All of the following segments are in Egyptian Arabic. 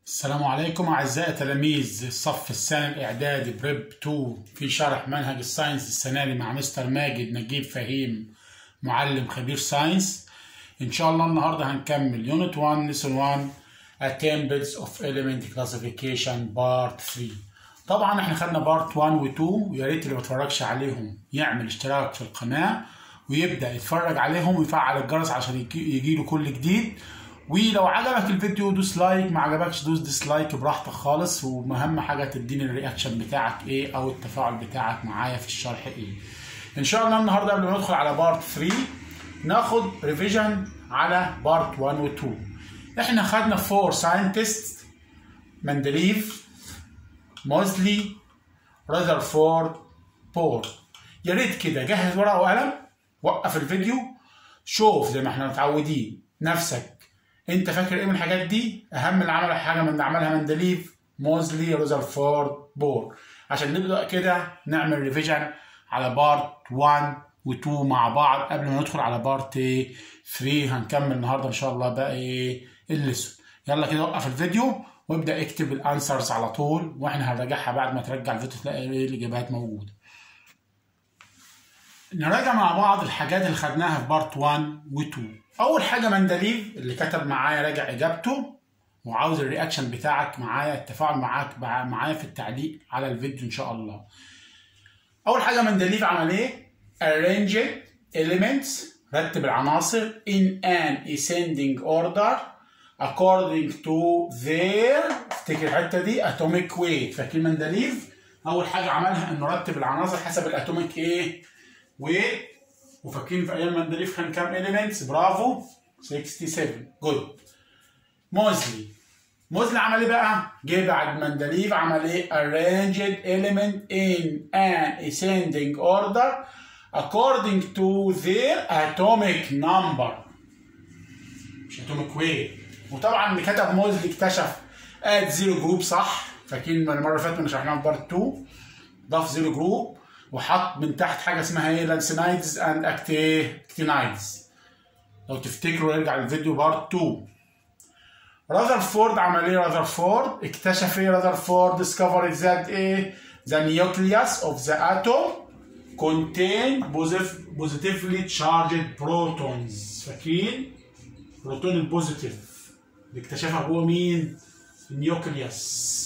السلام عليكم أعزائي تلاميذ الصف الثاني الإعدادي بريب 2 في شرح منهج الساينس السنة دي مع مستر ماجد نجيب فهيم معلم خبير ساينس إن شاء الله النهاردة هنكمل يونت 1 ليسون 1 Attempts of Element Classification Part 3 طبعا احنا خدنا بارت 1 و 2 ويا ريت اللي ما اتفرجش عليهم يعمل اشتراك في القناة ويبدأ يتفرج عليهم ويفعل الجرس عشان يجيله كل جديد ولو عجبك الفيديو دوس لايك ما عجبكش دوس ديسلايك براحتك خالص واهم حاجه تديني الرياكشن بتاعك ايه او التفاعل بتاعك معايا في الشرح ايه ان شاء الله النهارده قبل ما ندخل على بارت 3 ناخد ريفيجن على بارت 1 و 2 احنا خدنا فور ساينتست مندليف موزلي رذرفورد بور يا ريت كده جهز ورقه وقلم وقف الفيديو شوف زي ما احنا متعودين نفسك انت فاكر ايه من الحاجات دي اهم اللي عمل حاجه من اللي عملها مندليف موزلي روزرفورد بور عشان نبدا كده نعمل ريفيجن على بارت 1 و2 مع بعض قبل ما ندخل على بارت 3 هنكمل النهارده ان شاء الله بقى ايه الليسون يلا كده وقف الفيديو وابدا اكتب الانسرز على طول واحنا هنراجعها بعد ما ترجع الفيديو تلاقي ايه الاجابات موجوده نراجع مع بعض الحاجات اللي خدناها في بارت 1 و2 اول حاجه مندليف اللي كتب معايا راجع اجابته وعاوز الرياكشن بتاعك معايا التفاعل معاك معايا في التعليق على الفيديو ان شاء الله اول حاجه مندليف عمل ايه arrange elements رتب العناصر in an ascending order according to their افتكر الحته دي atomic weight فاكرين مندليف اول حاجه عملها انه رتب العناصر حسب الاتوميك ايه ويت وفاكرين في ايام مندليف كان كام اليمنتس برافو 67 جود موزلي موزلي عمل ايه بقى؟ جه بعد مندليف عمل ايه؟ arranged element in an ascending order according to their atomic number مش atomic weight وطبعا اللي كتب موزلي اكتشف اد زيرو جروب صح فاكرين المره اللي فاتت كنا شرحناها في بارت 2 ضاف زيرو جروب وحط من تحت حاجه اسمها ايه لانسينايدز اند اكتينايدز لو تفتكروا يرجع الفيديو بارت 2 راذرفورد عمل ايه راذرفورد اكتشف ايه راذرفورد discovered that ايه the nucleus of the atom contain positively charged protons فاكرين بروتون البوزيتيف اللي اكتشفها هو مين النيوكليوس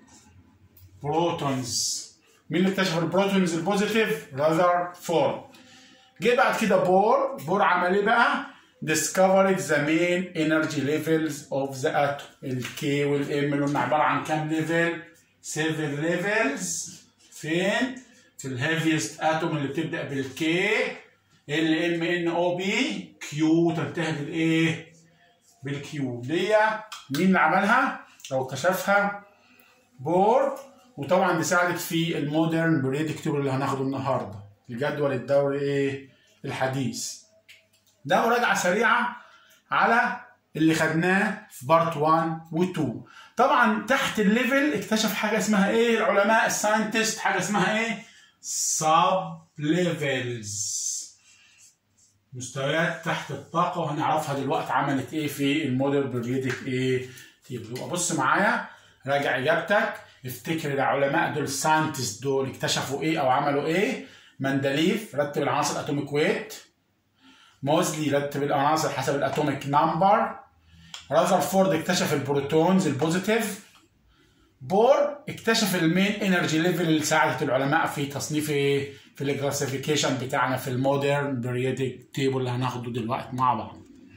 بروتونز مين اللي اكتشف البروتونز البوزيتيف؟ راذرفورد. جه بعد كده بور، بور عمل ايه بقى؟ discovered the main energy levels of the atom. الكي والام اللي هم عباره عن كام ليفل؟ 7 ليفلز فين؟ في الهيفيست اتوم اللي بتبدا بالكي ال ام ان او بي كيو تنتهي بالايه؟ بالكيو دي مين اللي عملها؟ او اكتشفها؟ بور وطبعا دي ساعدت في المودرن بريدكتور تيبل اللي هناخده النهارده الجدول الدوري ايه الحديث ده مراجعه سريعه على اللي خدناه في بارت 1 و2 طبعا تحت الليفل اكتشف حاجه اسمها ايه العلماء الساينتست حاجه اسمها ايه سب ليفلز مستويات تحت الطاقه وهنعرفها دلوقتي عملت ايه في المودرن بريدكت ايه تيبل يبقى بص معايا راجع اجابتك افتكر العلماء دول الساينتست دول اكتشفوا ايه او عملوا ايه مندليف رتب العناصر اتوميك ويت موزلي رتب العناصر حسب الاتوميك نمبر راذرفورد اكتشف البروتونز البوزيتيف بور اكتشف المين انرجي ليفل اللي ساعدت العلماء في تصنيف ايه في الكلاسيفيكيشن بتاعنا في المودرن بريودك تيبل اللي هناخده دلوقتي مع بعض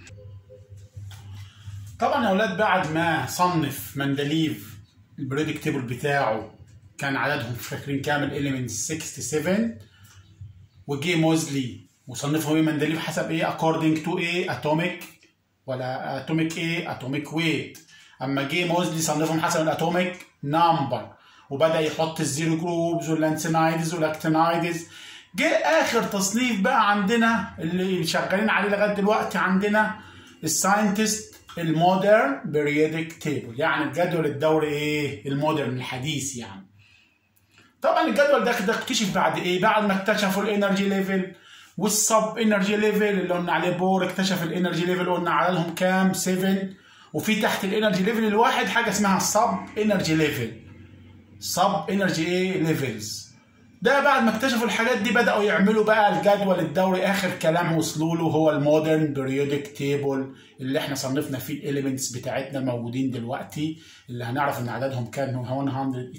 طبعا يا اولاد بعد ما صنف مندليف البريدك تيبل بتاعه كان عددهم فاكرين كامل اليمنتس 67 وجي موزلي وصنفهم ايه مندليف حسب ايه according to ايه اتوميك ولا اتوميك ايه اتوميك ويت اما جه موزلي صنفهم حسب الاتوميك نمبر وبدا يحط الزيرو جروبز واللانسينايدز والاكتينايدز جه اخر تصنيف بقى عندنا اللي شغالين عليه لغايه دلوقتي عندنا الساينتست المودرن بريودك تيبل يعني الجدول الدوري ايه المودرن الحديث يعني طبعا الجدول ده ده اكتشف بعد ايه بعد ما اكتشفوا الانرجي ليفل والسب انرجي ليفل اللي قلنا عليه بور اكتشف الانرجي ليفل قلنا عددهم كام 7 وفي تحت الانرجي ليفل الواحد حاجه اسمها سب انرجي ليفل سب انرجي ايه ليفلز ده بعد ما اكتشفوا الحاجات دي بداوا يعملوا بقى الجدول الدوري اخر كلام وصلوا له هو المودرن بريودك تيبل اللي احنا صنفنا فيه الاليمنتس بتاعتنا موجودين دلوقتي اللي هنعرف ان عددهم كان 180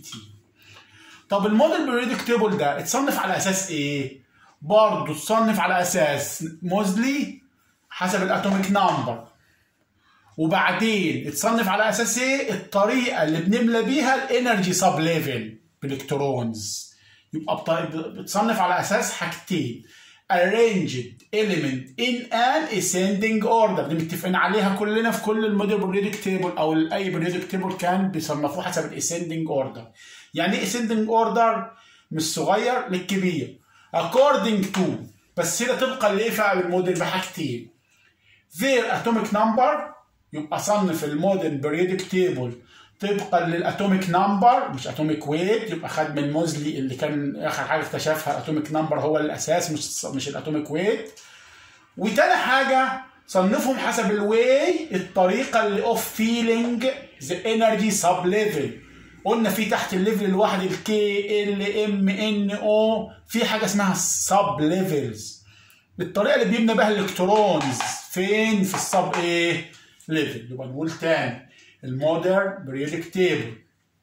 طب المودرن بريودك تيبل ده اتصنف على اساس ايه برضه اتصنف على اساس موزلي حسب الاتوميك نمبر وبعدين اتصنف على اساس ايه الطريقه اللي بنملى بيها الانرجي سب ليفل بالالكترونز يبقى بتصنف على اساس حاجتين arranged element in an ascending order دي متفقين عليها كلنا في كل الموديل بريودك تيبل او اي بريودك تيبل كان بيصنفوه حسب الاسcending اوردر يعني ايه ascending اوردر مش صغير للكبير according to بس هنا طبقا لايه فعل الموديل بحاجتين their atomic number يبقى صنف المودرن بريودك تيبل طبقا للاتوميك نمبر مش اتوميك ويت يبقى خد من موزلي اللي كان اخر حاجه اكتشفها الاتوميك نمبر هو الاساس مش مش الاتوميك ويت وتاني حاجه صنفهم حسب الواي الطريقه اللي اوف فيلينج ذا انرجي سب ليفل قلنا في تحت الليفل الواحد الكي ال ام ان او في حاجه اسمها سب ليفلز الطريقه اللي بيبنى بها الالكترونز فين في السب ايه ليفل يبقى نقول تاني المودرن بريودك تيبل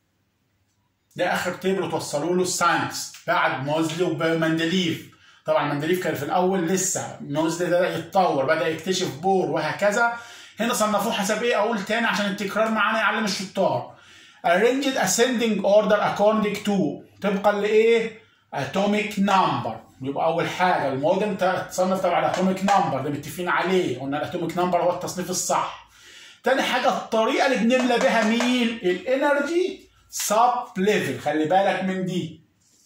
ده اخر تيبل توصلوا له الساينس بعد موزلي ومندليف طبعا مندليف كان في الاول لسه موزلي ده يتطور بدا يكتشف بور وهكذا هنا صنفوه حسب ايه اقول تاني عشان التكرار معانا يعلم الشطار arranged ascending order according to طبقا لايه atomic number يبقى اول حاجه المودرن تصنف تبع الاتوميك نمبر ده متفقين عليه قلنا الاتوميك نمبر هو التصنيف الصح تاني حاجة الطريقة اللي بنملى بها مين؟ الانرجي سب ليفل خلي بالك من دي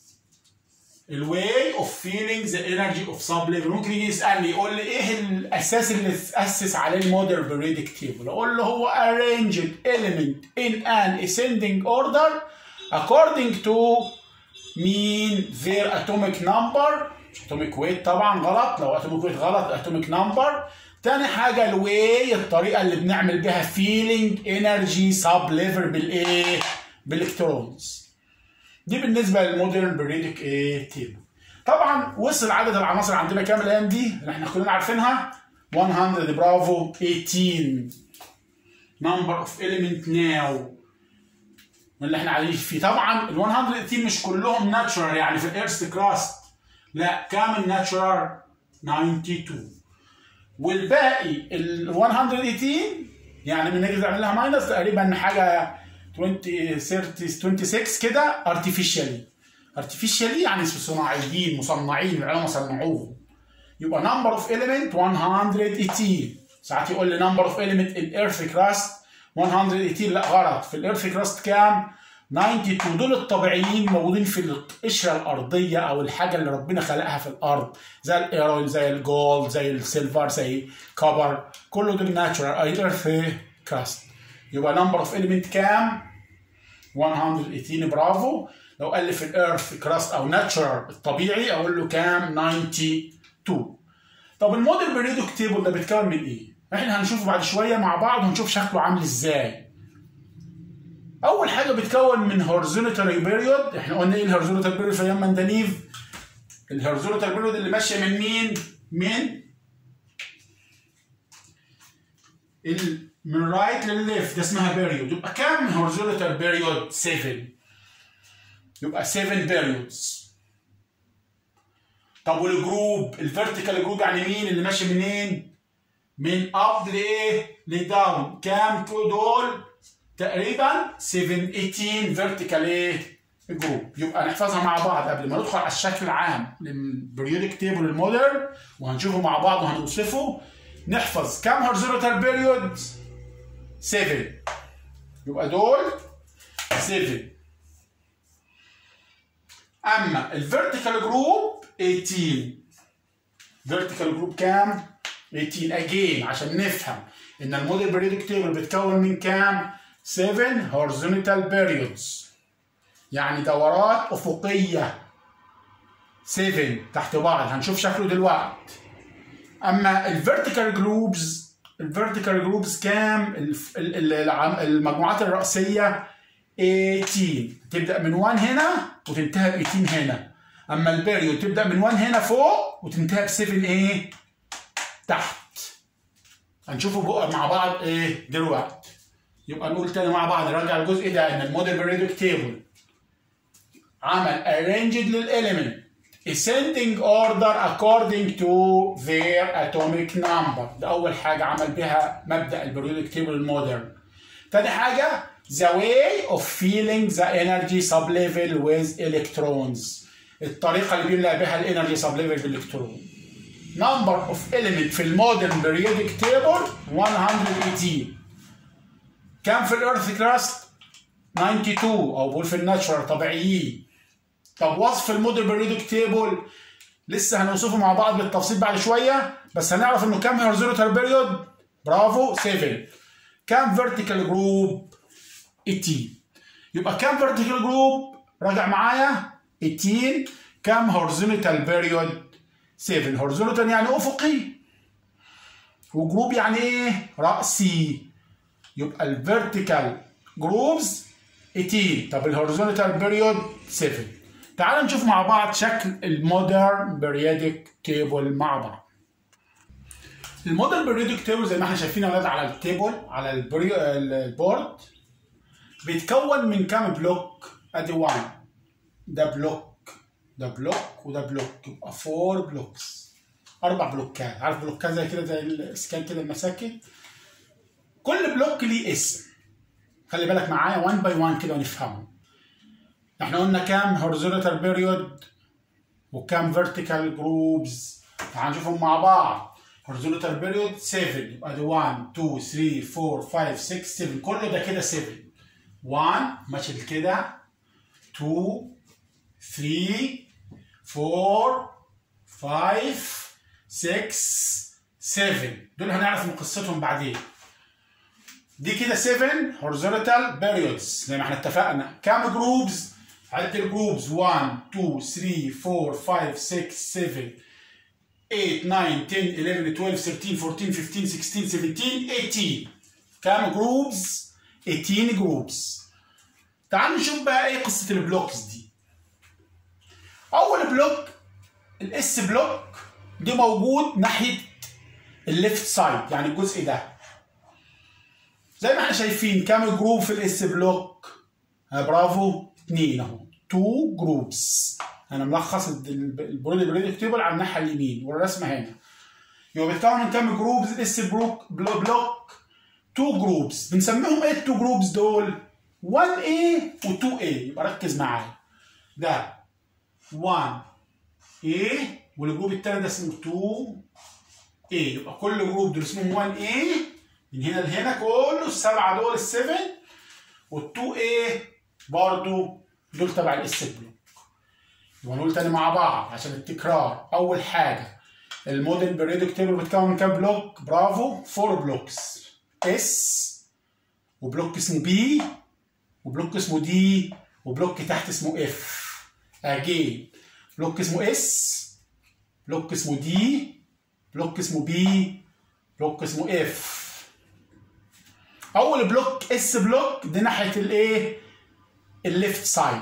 الواي اوف فيلينج ذا انرجي اوف سب ليفل ممكن يجي يسالني يقول لي ايه الاساس اللي تاسس عليه المودر بريدك تيبل اقول له هو arranged element in an ascending order according to مين their atomic number مش atomic weight طبعا غلط لو atomic weight غلط atomic number تاني حاجة الواي الطريقة اللي بنعمل بيها فيلينج انرجي سب ليفل بالايه؟ بالالكترونز. دي بالنسبة للمودرن بريدك ايه تيبل. طبعا وصل عدد العناصر عندنا كام الايام دي؟ اللي احنا كلنا عارفينها 100 برافو 18 نمبر اوف element now اللي احنا عايشين فيه طبعا ال 118 مش كلهم ناتشورال يعني في الارث كراست لا كام الناتشورال 92 والباقي ال 118 يعني من نجي نعمل لها ماينس تقريبا حاجه 20 30 26 كده ارتفيشالي ارتفيشالي يعني صناعيين مصنعين العلماء صنعوهم يبقى نمبر اوف element 118 ساعات يقول لي نمبر اوف element in earth crust 118 لا غلط في الارث كراست كام 92 دول الطبيعيين موجودين في القشره الارضيه او الحاجه اللي ربنا خلقها في الارض زي الايرون زي الجولد زي السيلفر زي كوبر كله دول ناتشورال اي ايرث كراست يبقى نمبر اوف اليمنت كام 118 برافو لو قال لي في الارث كراست او ناتشورال الطبيعي اقول له كام 92 طب الموديل بريدوك تيبل ده بيتكون من ايه؟ احنا هنشوفه بعد شويه مع بعض وهنشوف شكله عامل ازاي اول حاجه بيتكون من هورزونتال بيريود احنا قلنا ايه الهورزونتال بيريود في ايام مندليف الهورزونتال بيريود اللي ماشيه من مين من ال... من رايت للليفت ده اسمها بيريود يبقى كام هورزونتال بيريود 7 يبقى 7 بيريودز طب والجروب الفيرتيكال جروب يعني مين اللي ماشي منين من اب لايه لداون كام دول تقريبا 7 18 فيرتيكال ايه جروب يبقى نحفظها مع بعض قبل ما ندخل على الشكل العام للبريودك تيبل المودرن وهنشوفه مع بعض وهنوصفه نحفظ كام هورزونتال بيريود 7 يبقى دول 7 اما الفيرتيكال جروب 18 فيرتيكال جروب كام 18 اجين عشان نفهم ان الموديل بريودك تيبل بيتكون من كام 7 horizontal periods يعني دورات افقيه 7 تحت بعض هنشوف شكله دلوقتي اما الفيرتيكال جروبز الفيرتيكال جروبز كام الف- ال- ال- العم- المجموعات الرئيسيه 18 تبدا من 1 هنا وتنتهي ب 18 هنا اما البيريود تبدا من 1 هنا فوق وتنتهي ب 7 ايه تحت هنشوفه بقى مع بعض ايه دلوقتي يبقى نقول تاني مع بعض نراجع الجزء ده ان الموديل بريدك تيبل عمل arranged للإليمنت ascending order according to their atomic number ده أول حاجة عمل بها مبدأ البريودك تيبل المودرن تاني حاجة the way of feeling the energy sublevel with electrons الطريقة اللي بيملأ بها الانرجي sublevel بالإلكترون number of element في المودرن periodic table 118 كم في الارث كراست 92 او بقول في الناتشورال طبيعيين طب وصف الموديل بريدك تيبل لسه هنوصفه مع بعض بالتفصيل بعد شويه بس هنعرف انه كام هورزونتال بيريود برافو 7 كام فيرتيكال جروب 18 يبقى كام فيرتيكال جروب راجع معايا 18 كام هورزونتال بيريود 7 هورزونتال يعني افقي وجروب يعني ايه راسي يبقى الفيرتيكال جروبز 18 طب الهوريزونتال بيريود 7 تعال نشوف مع بعض شكل المودرن بيريودك تيبل مع بعض المودرن بيريودك تيبل زي ما احنا شايفين يا اولاد على التيبل على البري... البورد بيتكون من كام بلوك ادي 1 ده بلوك ده بلوك وده بلوك يبقى 4 بلوكس اربع بلوكات عارف بلوكات زي كده زي الاسكان كده المساكن كل بلوك ليه اسم خلي بالك معايا 1 باي 1 كده ونفهمه احنا قلنا كام هوريزونتال بيريود وكام فيرتيكال جروبز تعال نشوفهم مع بعض هوريزونتال بيريود 7 يبقى دي 1 2 3 4 5 6 7 كله ده كده 7 1 ماشي كده 2 3 4 5 6 7 دول هنعرف من قصتهم بعدين دي كده 7 هوريزونتال بيريودز زي ما احنا اتفقنا كام جروبز عد الجروبز 1 2 3 4 5 6 7 8 9 10 11 12 13 14 15 16 17 18 كام جروبز 18 جروبز تعالوا نشوف بقى ايه قصه البلوكس دي اول بلوك الاس بلوك دي موجود ناحيه الليفت سايد يعني الجزء ده زي ما احنا شايفين كام جروب في الاس بلوك ها برافو اثنين اهو تو جروبس انا ملخص البرودي بريدك تيبل على الناحيه اليمين والرسمه هنا يبقى بيتكون من كام جروبز الاس بلوك بلوك تو جروبس بنسميهم ايه التو جروبس دول 1A و 2A يبقى ركز معايا ده 1A والجروب التاني ده اسمه 2A يبقى كل جروب دول اسمهم 1A من هنا لهنا كله السبعه دول السفن وال2 A برضو دول تبع الاس بلوك يبقى نقول تاني مع بعض عشان التكرار اول حاجه الموديل بريدك تيبل بتكون من كام بلوك برافو 4 بلوكس اس وبلوك اسمه بي وبلوك اسمه دي وبلوك تحت اسمه اف اجين بلوك اسمه اس بلوك اسمه دي بلوك اسمه بي بلوك اسمه اف اول بلوك اس بلوك دي ناحيه الايه الليفت سايد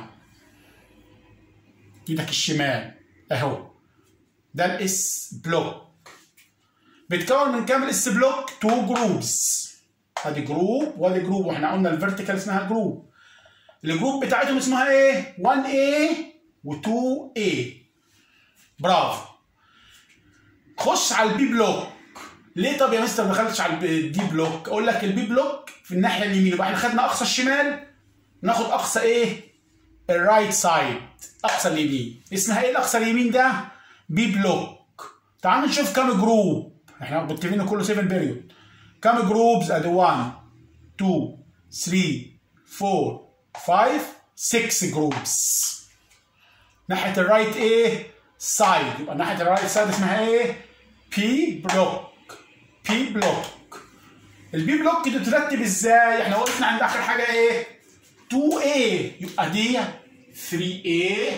ايدك الشمال اهو ده الاس بلوك بيتكون من كام الاس بلوك تو جروبس ادي جروب وادي جروب واحنا قلنا الفيرتيكال اسمها جروب الجروب بتاعتهم اسمها ايه 1A و 2A برافو خش على البي بلوك ليه طب يا مستر ما دخلتش على الدي بلوك اقول لك البي بلوك في الناحيه اليمين يبقى احنا خدنا اقصى الشمال ناخد اقصى ايه الرايت سايد اقصى اليمين اسمها ايه الاقصى اليمين ده بي بلوك تعالوا نشوف كام جروب احنا متفقين كله 7 بيريود كام جروبز ادي 1 2 3 4 5 6 جروبس ناحيه الرايت ايه سايد يبقى ناحيه الرايت سايد اسمها ايه بي بلوك بي بلوك البي بلوك دي بترتب ازاي احنا وقفنا عند اخر حاجه ايه 2A يبقى دي 3A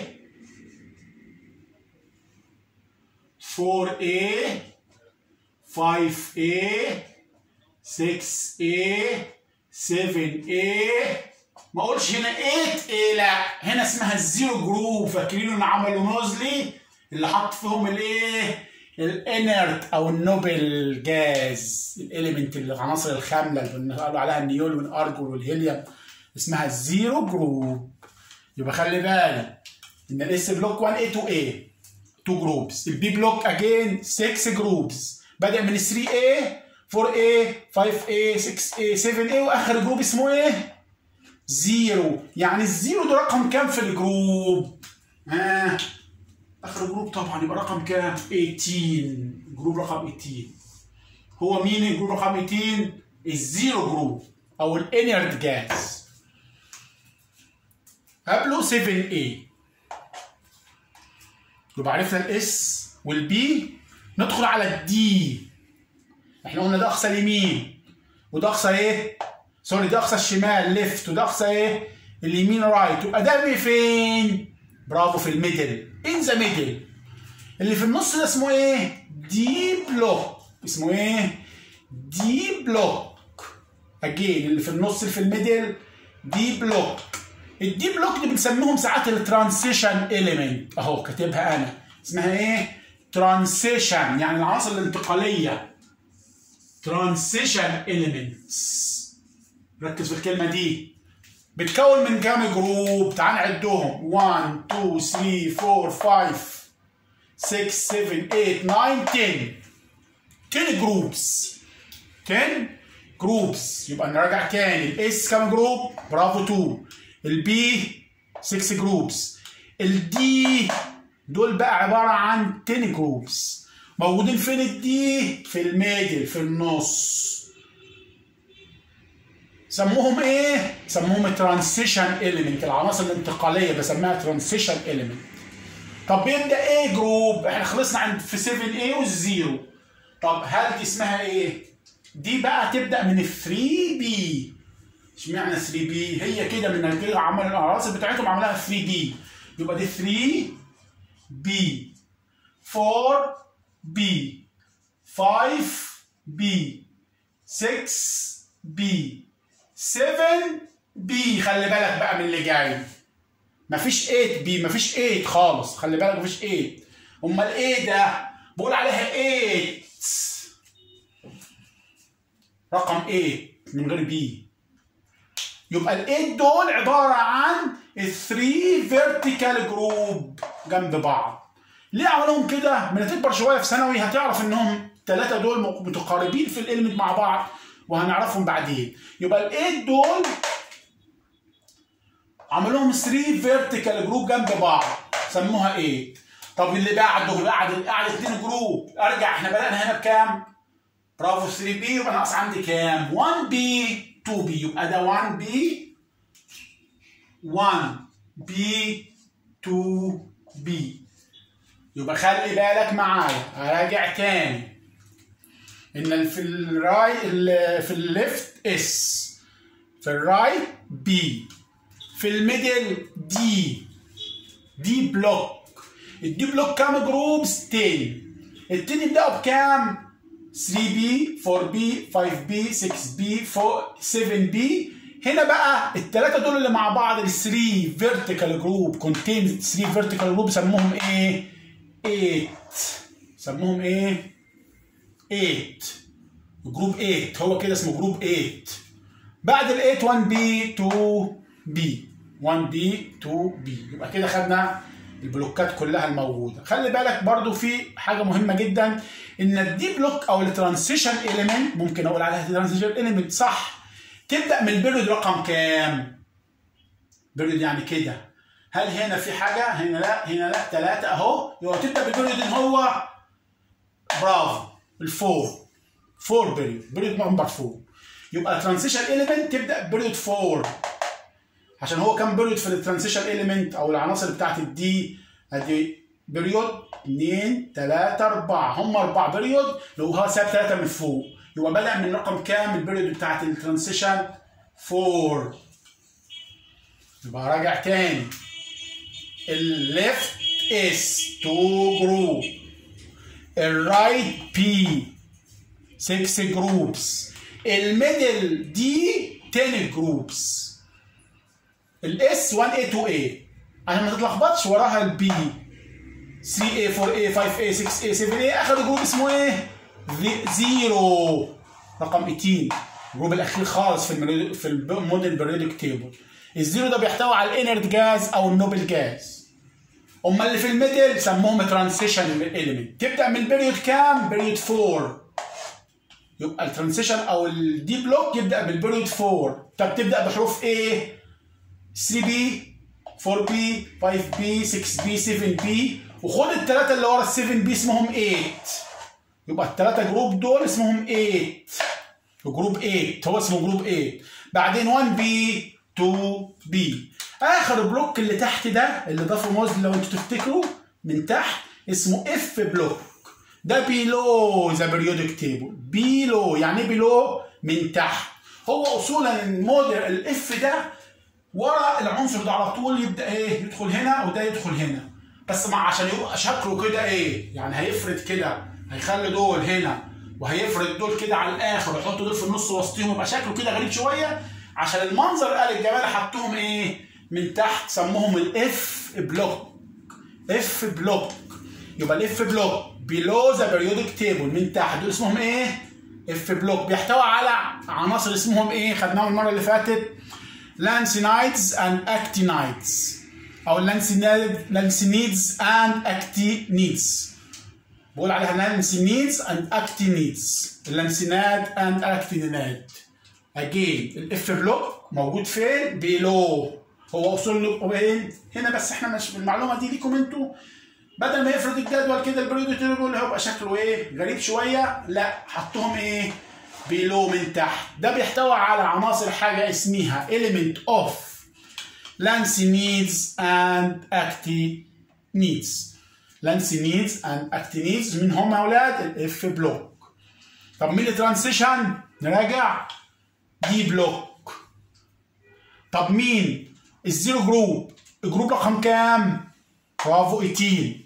4A 5A 6A 7A ما اقولش هنا 8A لا هنا اسمها الزيرو جروب فاكرين ان عملوا نوزلي اللي حط فيهم الايه الانرت او النوبل جاز الاليمنت العناصر الخامله اللي قالوا عليها النيول والارجون والهيليوم اسمها الزيرو جروب يبقى خلي بالك ان الاس بلوك 1 A 2 A 2 جروبس البي بلوك اجين 6 جروبس بادئ من 3A 4A 5A 6A 7A واخر جروب اسمه ايه؟ زيرو يعني الزيرو ده رقم كام في الجروب؟ ها آه. اخر جروب طبعا يبقى رقم كام؟ 18 جروب رقم 18 هو مين الجروب رقم 18؟ الزيرو جروب او الانيرد جاز قبله 7A يبقى عرفنا الاس والبي ندخل على الدي احنا قلنا ده اقصى اليمين وده اقصى ايه؟ سوري ده اقصى الشمال ليفت وده اقصى ايه؟ اليمين رايت يبقى ده فين؟ برافو في الميدل ان ذا ميدل اللي في النص ده اسمه ايه؟ دي بلوك اسمه ايه؟ دي بلوك اجين اللي في النص اللي في الميدل دي بلوك الدي بلوك دي بنسميهم ساعات الترانسيشن اليمنت اهو كاتبها انا اسمها ايه؟ ترانسيشن يعني العناصر الانتقاليه ترانسيشن اليمنتس ركز في الكلمه دي بتكون من كام جروب تعال نعدهم 1 2 3 4 5 6 7 8 9 10 10 جروبس 10 جروبس يبقى نراجع تاني الاس كام جروب برافو 2 البي 6 جروبس الدي دول بقى عباره عن 10 جروبس موجودين فين الدي في الميدل في النص سموهم ايه سموهم ترانسيشن اليمنت العناصر الانتقاليه بسميها ترانسيشن اليمنت طب بيبدا ايه جروب احنا خلصنا عند في 7 a والزيرو طب هل دي اسمها ايه دي بقى تبدا من 3 بي اشمعنى 3 بي هي كده من نتيجه عمل العناصر بتاعتهم عملها 3 بي يبقى دي 3 بي 4 بي 5 بي 6 بي 7 بي خلي بالك بقى من اللي جاي مفيش 8 بي مفيش 8 خالص خلي بالك مفيش 8 امال ايه ده بقول عليها 8 رقم 8 من غير بي يبقى ال 8 دول عباره عن 3 فيرتيكال جروب جنب بعض ليه عملوهم كده؟ من هتكبر شويه في ثانوي هتعرف انهم الثلاثه دول متقاربين في الالمنت مع بعض وهنعرفهم بعدين يبقى الايت دول عملوهم 3 فيرتيكال جروب جنب بعض سموها ايه طب اللي بعده قعد قعد اثنين جروب ارجع احنا بدانا هنا بكام برافو 3 بي يبقى ناقص عندي كام 1 بي 2 بي يبقى ده 1 بي 1 بي 2 بي يبقى خلي بالك معايا اراجع تاني ان في الراي في الليفت اس في الرايت بي في الميدل دي دي بلوك الدي بلوك كام جروبس 10 التاني يبداوا بكام 3 بي 4 بي 5 بي 6 بي 7 بي هنا بقى الثلاثه دول اللي مع بعض ال 3 فيرتيكال جروب كونتين 3 فيرتيكال جروب سموهم ايه 8 سموهم ايه 8 جروب 8 هو كده اسمه جروب 8 بعد ال 8 1 بي 2 بي 1 بي 2 بي يبقى كده خدنا البلوكات كلها الموجوده خلي بالك برضو في حاجه مهمه جدا ان الدي بلوك او الترانسيشن اليمنت ممكن اقول عليها ترانسيشن اليمنت صح تبدا من البيريود رقم كام بيريود يعني كده هل هنا في حاجه هنا لا هنا لا ثلاثه اهو يبقى تبدا بالبيريود اللي هو برافو الفور فور بيريود بيريود نمبر فور يبقى ترانسيشن اليمنت تبدا بيريود فور عشان هو كام بيريود في الترانسيشن اليمنت او العناصر بتاعت الدي ادي بيريود 2 3 4 هم اربع بيريود لو هو ساب 3 من فوق يبقى بدا من رقم كام البيريود بتاعت الترانسيشن 4 يبقى راجع تاني الليفت اس 2 جروب الرايت بي 6 جروبس الميدل دي 10 جروبس الاس 1 a 2 a عشان ما تتلخبطش وراها البي 3 a 4 a 5 a 6 a 7 a اخر جروب اسمه ايه؟ زيرو رقم 18 الجروب الاخير خالص في المريد في الموديل بريودك تيبل الزيرو ده بيحتوي على الانرت جاز او النوبل جاز اما اللي في الميدل سموهم ترانسيشن اليمنت تبدا من بيريود كام؟ بيريود 4 يبقى الترانسيشن او الدي بلوك يبدا بالبيريود 4 طب تبدا بحروف ايه 3 بي 4 بي 5 بي 6 بي 7 بي وخد الثلاثه اللي ورا ال 7 بي اسمهم 8 يبقى الثلاثه جروب دول اسمهم 8 جروب 8 هو اسمه جروب 8 بعدين 1 بي 2 بي اخر بلوك اللي تحت ده اللي ضافه موز لو انتوا تفتكروا من تحت اسمه اف بلوك ده بيلو ذا بريودك تيبل بيلو يعني ايه بيلو من تحت هو اصولا الموديل الاف ده ورا العنصر ده على طول يبدا ايه يدخل هنا وده يدخل هنا بس مع عشان يبقى شكله كده ايه يعني هيفرد كده هيخلي دول هنا وهيفرد دول كده على الاخر ويحط دول في النص وسطهم يبقى شكله كده غريب شويه عشان المنظر قال الجمال حطوهم ايه من تحت سموهم الاف بلوك اف بلوك يبقى الاف بلوك بيلو ذا بريودك تيبل من تحت دول اسمهم ايه اف بلوك بيحتوي على عناصر اسمهم ايه خدناهم المره اللي فاتت لانسينايدز اند اكتينايدز او لانسينيدز اند اكتينيدز بقول عليها لانسينيدز اند اكتينيدز اللانسيناد اند اكتينيد اجين الاف بلوك موجود فين بيلو هو اصول وين هنا بس احنا مش المعلومه دي ليكم انتوا بدل ما يفرض الجدول كده البريود تيبل هيبقى شكله ايه غريب شويه لا حطهم ايه بيلو من تحت ده بيحتوي على عناصر حاجه اسمها element of lanthanides and actinides lanthanides and actinides مين هم يا اولاد الاف بلوك طب مين الترانسيشن نراجع دي بلوك طب مين الزيرو جروب الجروب رقم كام برافو 18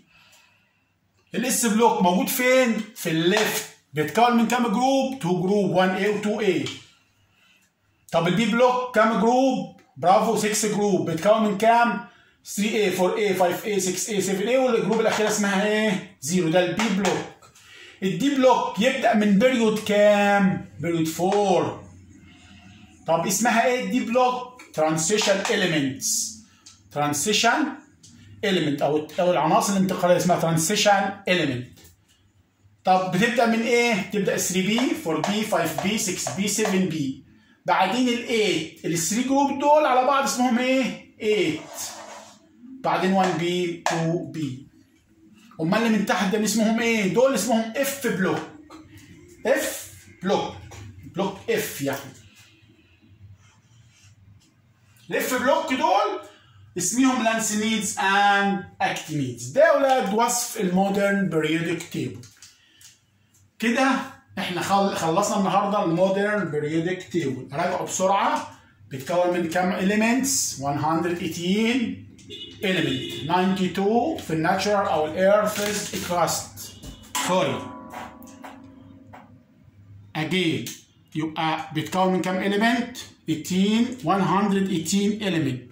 الاس بلوك موجود فين في الليفت بيتكون من كام جروب 2 جروب 1 a و 2 a طب البي بلوك كام جروب برافو 6 جروب بيتكون من كام 3 a 4 a 5 a 6 a 7 a والجروب الاخيره اسمها ايه زيرو ده البي بلوك الدي بلوك يبدا من بيريود كام بيريود 4 طب اسمها ايه الدي بلوك ترانسيشن اليمنتس ترانسيشن element او او العناصر الانتقاليه اسمها ترانسيشن element طب بتبدا من ايه؟ تبدا 3 بي 4 بي 5 بي 6 بي 7 بي بعدين ال 8 ال 3 جروب دول على بعض اسمهم ايه؟ 8 بعدين 1 بي 2 بي امال اللي من تحت ده اسمهم ايه؟ دول اسمهم اف بلوك اف بلوك بلوك اف يعني الاف بلوك دول اسمهم لانسينيدز اند اكتينيدز ده يا اولاد وصف المودرن بريودك تيبل كده احنا خلصنا النهارده المودرن بريودك تيبل راجعوا بسرعه بيتكون من كام elements 118 element 92 في الناتشرال او الاير فيز كراست سوري again يبقى بيتكون من كام element 18 118 element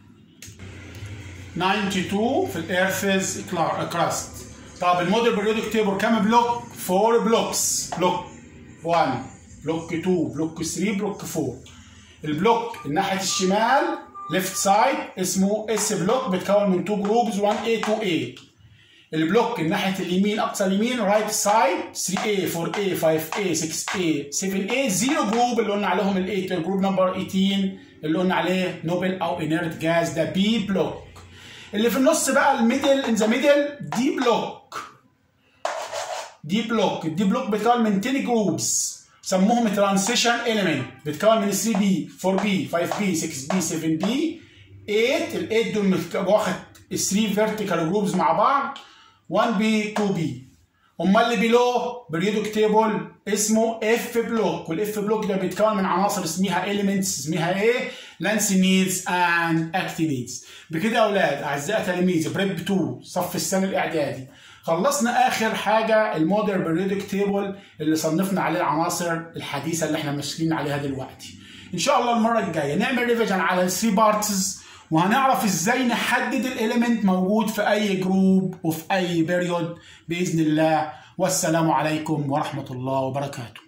92 في الاير فيز كراست طب الموديل بريودك تيبل كام بلوك 4 بلوكس بلوك 1 بلوك 2 بلوك 3 بلوك 4 البلوك الناحيه الشمال ليفت سايد اسمه اس بلوك بيتكون من 2 جروبز 1 a 2 a البلوك الناحيه اليمين اقصى اليمين رايت سايد 3 a 4 a 5 a 6 a 7 a زيرو جروب اللي قلنا عليهم ال 8 الجروب نمبر 18 اللي قلنا عليه نوبل او انيرت جاز ده بي بلوك اللي في النص بقى الميدل ان ذا ميدل دي بلوك دي بلوك الدي بلوك بيتكون من 10 جروبس سموهم ترانسيشن اليمنت بيتكون من 3 بي 4 بي 5 بي 6 بي 7 بي 8 ال 8 دول واخد 3 فيرتيكال جروبز مع بعض 1 بي 2 بي امال اللي بيلو بريودك تيبل اسمه اف بلوك والاف بلوك ده بيتكون من عناصر اسمها اليمنتس اسمها ايه؟ لانسينيدز اند اكتينيدز بكده يا اولاد اعزائي تلاميذ بريب 2 صف السنه الاعدادي خلصنا اخر حاجه المودر بريودك تيبل اللي صنفنا عليه العناصر الحديثه اللي احنا ماشيين عليها دلوقتي ان شاء الله المره الجايه نعمل ريفيجن على الثري بارتس وهنعرف ازاي نحدد الاليمنت موجود في اي جروب وفي اي بيريود باذن الله والسلام عليكم ورحمه الله وبركاته